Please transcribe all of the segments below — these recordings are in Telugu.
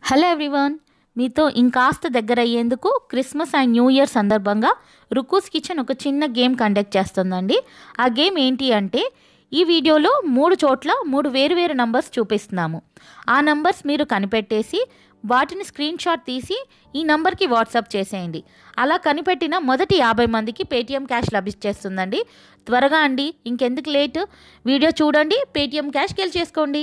హలో ఎవ్రీవన్ మీతో ఇంకాస్త దగ్గర అయ్యేందుకు క్రిస్మస్ అండ్ న్యూ ఇయర్ సందర్భంగా రుకూస్ కిచెన్ ఒక చిన్న గేమ్ కండక్ట్ చేస్తుందండి ఆ గేమ్ ఏంటి అంటే ఈ వీడియోలో మూడు చోట్ల మూడు వేరువేరు నంబర్స్ చూపిస్తున్నాము ఆ నంబర్స్ మీరు కనిపెట్టేసి వాటిని స్క్రీన్ షాట్ తీసి ఈ నంబర్కి వాట్సాప్ చేసేయండి అలా కనిపెట్టిన మొదటి యాభై మందికి పేటీఎం క్యాష్ లభించేస్తుందండి త్వరగా అండి ఇంకెందుకు లేట్ వీడియో చూడండి పేటీఎం క్యాష్ గెలిచేసుకోండి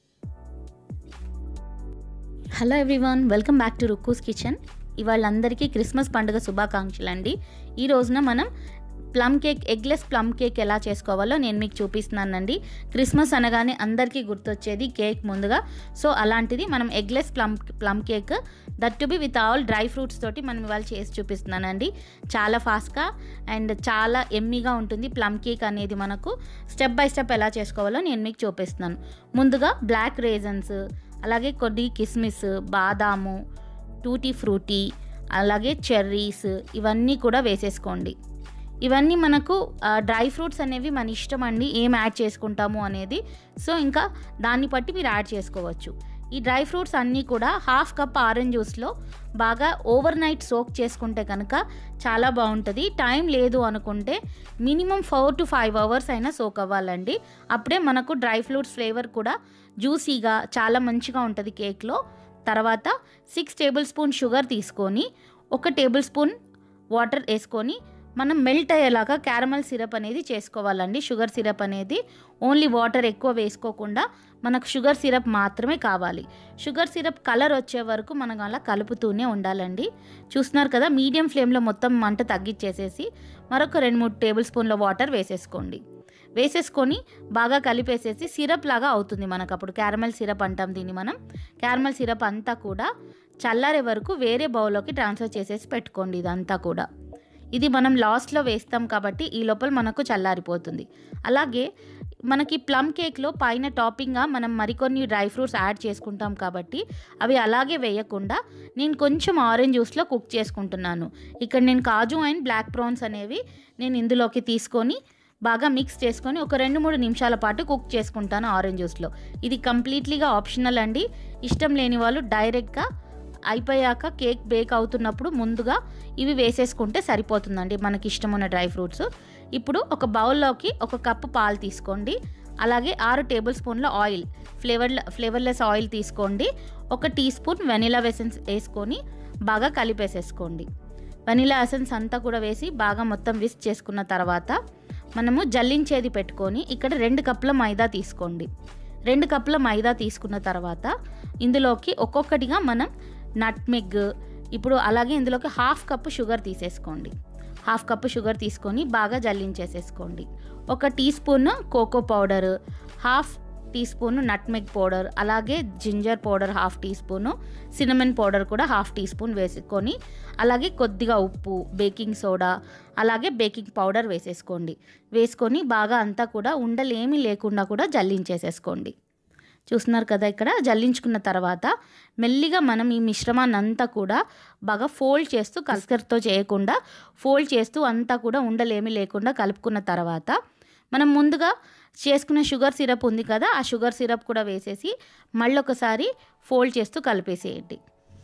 hello everyone welcome back to Rukku's kitchen ఇవాళ అందరికీ క్రిస్మస్ పండుగ శుభాకాంక్షలు అండి ఈ రోజున మనం plum cake eggless plum cake ఎలా చేసుకోవాలో నేను మీకు చూపిస్తున్నానండి క్రిస్మస్ అనగానే అందరికీ గుర్తొచ్చేది కేక్ ముందుగా సో అలాంటిది మనం eggless plum plum cake that to be with all dry fruits తోటి మనం ఇవాళ చేసి చూపిస్తున్నానండి చాలా ఫాస్ట్గా అండ్ చాలా ఎమ్మీగా ఉంటుంది ప్లమ్ కేక్ అనేది మనకు స్టెప్ బై స్టెప్ ఎలా చేసుకోవాలో నేను మీకు చూపిస్తున్నాను ముందుగా బ్లాక్ రేజన్స్ అలాగే కొన్ని కిస్మిస్ బాదాము టూటీ ఫ్రూటీ అలాగే చెర్రీస్ ఇవన్నీ కూడా వేసేసుకోండి ఇవన్నీ మనకు డ్రై ఫ్రూట్స్ అనేవి మన ఇష్టం అండి ఏం యాడ్ చేసుకుంటాము అనేది సో ఇంకా దాన్ని బట్టి మీరు యాడ్ చేసుకోవచ్చు ఈ డ్రై ఫ్రూట్స్ అన్నీ కూడా హాఫ్ కప్ ఆరెంజ్ జ్యూస్లో బాగా ఓవర్ నైట్ సోక్ చేసుకుంటే కనుక చాలా బాగుంటుంది టైం లేదు అనుకుంటే minimum four to five hours అయినా సోక్ అవ్వాలండి అప్పుడే మనకు డ్రై ఫ్రూట్స్ ఫ్లేవర్ కూడా జ్యూసీగా చాలా మంచిగా ఉంటుంది కేక్లో తర్వాత సిక్స్ టేబుల్ స్పూన్ షుగర్ తీసుకొని ఒక టేబుల్ స్పూన్ వాటర్ వేసుకొని మనం మెల్ట్ అయ్యేలాగా క్యారమల్ సిరప్ అనేది చేసుకోవాలండి షుగర్ సిరప్ అనేది ఓన్లీ వాటర్ ఎక్కువ వేసుకోకుండా మనకు షుగర్ సిరప్ మాత్రమే కావాలి షుగర్ సిరప్ కలర్ వచ్చే వరకు మనం అలా కలుపుతూనే ఉండాలండి చూస్తున్నారు కదా మీడియం ఫ్లేమ్లో మొత్తం మంట తగ్గించేసేసి మరొక రెండు మూడు టేబుల్ స్పూన్ల వాటర్ వేసేసుకోండి వేసేసుకొని బాగా కలిపేసేసి సిరప్ లాగా అవుతుంది మనకు అప్పుడు క్యారమల్ సిరప్ అంటాం దీన్ని మనం క్యారమల్ సిరప్ అంతా కూడా చల్లారే వరకు వేరే బౌల్లోకి ట్రాన్స్ఫర్ చేసేసి పెట్టుకోండి ఇదంతా కూడా ఇది మనం లాస్ట్లో వేస్తాం కాబట్టి ఈ లోపల మనకు చల్లారిపోతుంది అలాగే మనకి ప్లమ్ కేక్లో పైన టాపింగ్గా మనం మరికొన్ని డ్రై ఫ్రూట్స్ యాడ్ చేసుకుంటాం కాబట్టి అవి అలాగే వేయకుండా నేను కొంచెం ఆరెంజ్ జ్యూస్లో కుక్ చేసుకుంటున్నాను ఇక్కడ నేను కాజు అండ్ బ్లాక్ ప్రాన్స్ అనేవి నేను ఇందులోకి తీసుకొని బాగా మిక్స్ చేసుకొని ఒక రెండు మూడు నిమిషాల పాటు కుక్ చేసుకుంటాను ఆరెంజ్ జ్యూస్లో ఇది కంప్లీట్లీగా ఆప్షనల్ అండి ఇష్టం లేని వాళ్ళు డైరెక్ట్గా అయిపోయాక కేక్ బేక్ అవుతున్నప్పుడు ముందుగా ఇవి వేసేసుకుంటే సరిపోతుందండి మనకి ఇష్టమున్న డ్రై ఫ్రూట్స్ ఇప్పుడు ఒక బౌల్లోకి ఒక కప్పు పాలు తీసుకోండి అలాగే ఆరు టేబుల్ స్పూన్ల ఆయిల్ ఫ్లేవర్ ఫ్లేవర్లెస్ ఆయిల్ తీసుకోండి ఒక టీ స్పూన్ వెనిలా ఎసెన్స్ వేసుకొని బాగా కలిపేసేసుకోండి వెనిలా ఎసెన్స్ అంతా కూడా వేసి బాగా మొత్తం విస్ చేసుకున్న తర్వాత మనము జల్లించేది పెట్టుకొని ఇక్కడ రెండు కప్పుల మైదా తీసుకోండి రెండు కప్పుల మైదా తీసుకున్న తర్వాత ఇందులోకి ఒక్కొక్కటిగా మనం నట్మెగ్ ఇప్పుడు అలాగే ఇందులోకి హాఫ్ కప్పు షుగర్ తీసేసుకోండి హాఫ్ కప్పు షుగర్ తీసుకొని బాగా జల్లించేసేసుకోండి ఒక teaspoon cocoa powder half teaspoon nutmeg powder అలాగే ginger powder half teaspoon cinnamon powder కూడా హాఫ్ టీ స్పూన్ వేసుకొని అలాగే కొద్దిగా ఉప్పు బేకింగ్ సోడా అలాగే బేకింగ్ పౌడర్ వేసేసుకోండి వేసుకొని బాగా అంతా కూడా ఉండలేమీ లేకుండా కూడా జల్లించేసేసుకోండి చూస్తున్నారు కదా ఇక్కడ జల్లించుకున్న తర్వాత మెల్లిగా మనం ఈ మిశ్రమాన్ని అంతా కూడా బాగా ఫోల్డ్ చేస్తూ కస్కర్తో చేయకుండా ఫోల్డ్ చేస్తూ అంతా కూడా ఉండలేమి లేకుండా కలుపుకున్న తర్వాత మనం ముందుగా చేసుకున్న షుగర్ సిరప్ ఉంది కదా ఆ షుగర్ సిరప్ కూడా వేసేసి మళ్ళీ ఒకసారి ఫోల్డ్ చేస్తూ కలిపేసేయండి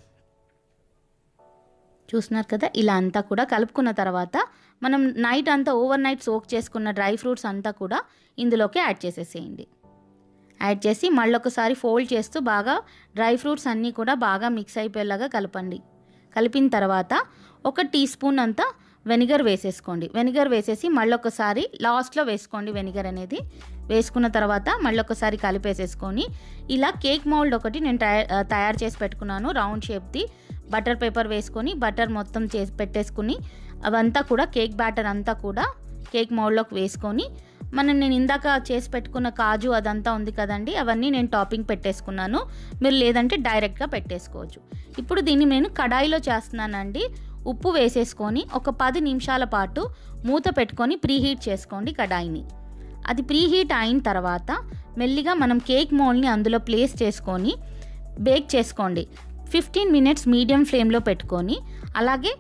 చూస్తున్నారు కదా ఇలా అంతా కూడా కలుపుకున్న తర్వాత మనం నైట్ అంతా ఓవర్ నైట్ సోక్ చేసుకున్న డ్రై ఫ్రూట్స్ అంతా కూడా ఇందులోకి యాడ్ చేసేసేయండి యాడ్ చేసి మళ్ళీ ఒకసారి ఫోల్డ్ చేస్తూ బాగా డ్రై ఫ్రూట్స్ అన్నీ కూడా బాగా మిక్స్ అయిపోయేలాగా కలపండి కలిపిన తర్వాత ఒక టీ స్పూన్ అంతా వెనిగర్ వేసేసుకోండి వెనిగర్ వేసేసి మళ్ళీ ఒకసారి లాస్ట్లో వేసుకోండి వెనిగర్ అనేది వేసుకున్న తర్వాత మళ్ళీ ఒకసారి కలిపేసేసుకొని ఇలా కేక్ మౌల్డ్ ఒకటి నేను తయారు చేసి పెట్టుకున్నాను రౌండ్ షేప్ది బటర్ పేపర్ వేసుకొని బటర్ మొత్తం చేసి పెట్టేసుకుని అవంతా కూడా కేక్ బ్యాటర్ అంతా కూడా కేక్ మౌల్డ్లోకి వేసుకొని మనం నేను ఇందాక చేసి పెట్టుకున్న కాజు అదంతా ఉంది కదండి అవన్నీ నేను టాపింగ్ పెట్టేసుకున్నాను మీరు లేదంటే డైరెక్ట్గా పెట్టేసుకోవచ్చు ఇప్పుడు దీన్ని నేను కడాయిలో చేస్తున్నానండి ఉప్పు వేసేసుకొని ఒక పది నిమిషాల పాటు మూత పెట్టుకొని ప్రీహీట్ చేసుకోండి కడాయిని అది ప్రీహీట్ అయిన తర్వాత మెల్లిగా మనం కేక్ మోల్డ్ని అందులో ప్లేస్ చేసుకొని బేక్ చేసుకోండి ఫిఫ్టీన్ మినిట్స్ మీడియం ఫ్లేమ్లో పెట్టుకొని అలాగే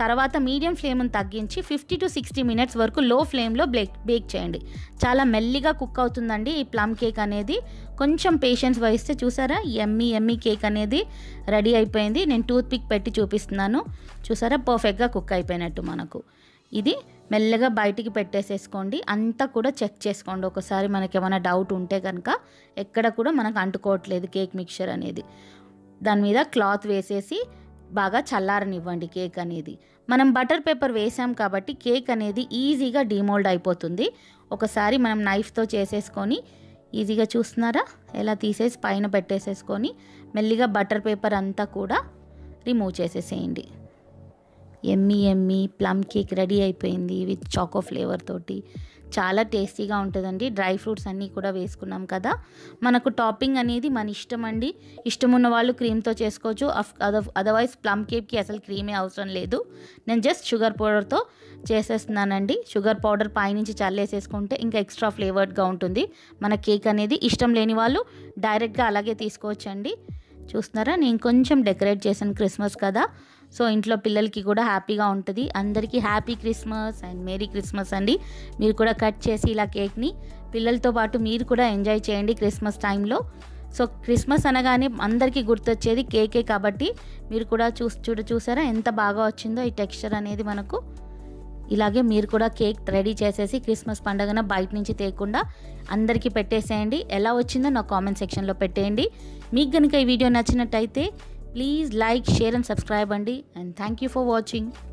తర్వాత మీడియం ఫ్లేమ్ని తగ్గించి ఫిఫ్టీ టు సిక్స్టీ మినిట్స్ వరకు లో ఫ్లేమ్లో బ్లేక్ బేక్ చేయండి చాలా మెల్లిగా కుక్ అవుతుందండి ఈ ప్లమ్ కేక్ అనేది కొంచెం పేషెన్స్ వహిస్తే చూసారా ఎమ్మి ఎమ్మి కేక్ అనేది రెడీ అయిపోయింది నేను టూత్ పిక్ పెట్టి చూపిస్తున్నాను చూసారా పర్ఫెక్ట్గా కుక్ అయిపోయినట్టు మనకు ఇది మెల్లగా బయటికి పెట్టేసేసుకోండి అంతా కూడా చెక్ చేసుకోండి ఒకసారి మనకి ఏమైనా డౌట్ ఉంటే కనుక ఎక్కడ కూడా మనకు అంటుకోవట్లేదు కేక్ మిక్చర్ అనేది దాని మీద క్లాత్ వేసేసి బాగా చల్లారనివ్వండి కేక్ అనేది మనం బటర్ పేపర్ వేసాం కాబట్టి కేక్ అనేది ఈజీగా డిమోల్డ్ అయిపోతుంది ఒకసారి మనం నైఫ్తో చేసేసుకొని ఈజీగా చూస్తున్నారా ఎలా తీసేసి పైన పెట్టేసేసుకొని మెల్లిగా బటర్ పేపర్ అంతా కూడా రిమూవ్ చేసేసేయండి ఎమ్మి ఎమ్మి ప్లమ్ కేక్ రెడీ అయిపోయింది విత్ చాకో ఫ్లేవర్ తోటి చాలా టేస్టీగా ఉంటుందండి డ్రై ఫ్రూట్స్ అన్నీ కూడా వేసుకున్నాం కదా మనకు టాపింగ్ అనేది మన ఇష్టం అండి ఇష్టం ఉన్న వాళ్ళు క్రీమ్తో చేసుకోవచ్చు అదర్వైజ్ ప్లమ్ కేక్కి అసలు క్రీమే అవసరం లేదు నేను జస్ట్ షుగర్ పౌడర్తో చేసేస్తున్నానండి షుగర్ పౌడర్ పైనుంచి చల్లేసేసుకుంటే ఇంకా ఎక్స్ట్రా ఫ్లేవర్డ్గా ఉంటుంది మన కేక్ అనేది ఇష్టం లేని వాళ్ళు డైరెక్ట్గా అలాగే తీసుకోవచ్చండి చూస్తున్నారా నేను కొంచెం డెకరేట్ చేశాను క్రిస్మస్ కదా సో ఇంట్లో పిల్లలకి కూడా హ్యాపీగా ఉంటుంది అందరికీ happy Christmas and merry Christmas అండి మీరు కూడా కట్ చేసి ఇలా కేక్ని పిల్లలతో పాటు మీరు కూడా ఎంజాయ్ చేయండి క్రిస్మస్ టైంలో సో క్రిస్మస్ అనగానే అందరికీ గుర్తొచ్చేది కేకే కాబట్టి మీరు కూడా చూ చూడ చూసారా ఎంత బాగా వచ్చిందో ఈ టెక్స్చర్ అనేది మనకు ఇలాగే మీరు కూడా కేక్ రెడీ చేసేసి క్రిస్మస్ పండుగన బయట నుంచి తేకుండా అందరికీ పెట్టేసేయండి ఎలా వచ్చిందో నా కామెంట్ సెక్షన్లో పెట్టేయండి మీకు కనుక ఈ వీడియో నచ్చినట్టయితే please like share and subscribe అండి and thank you for watching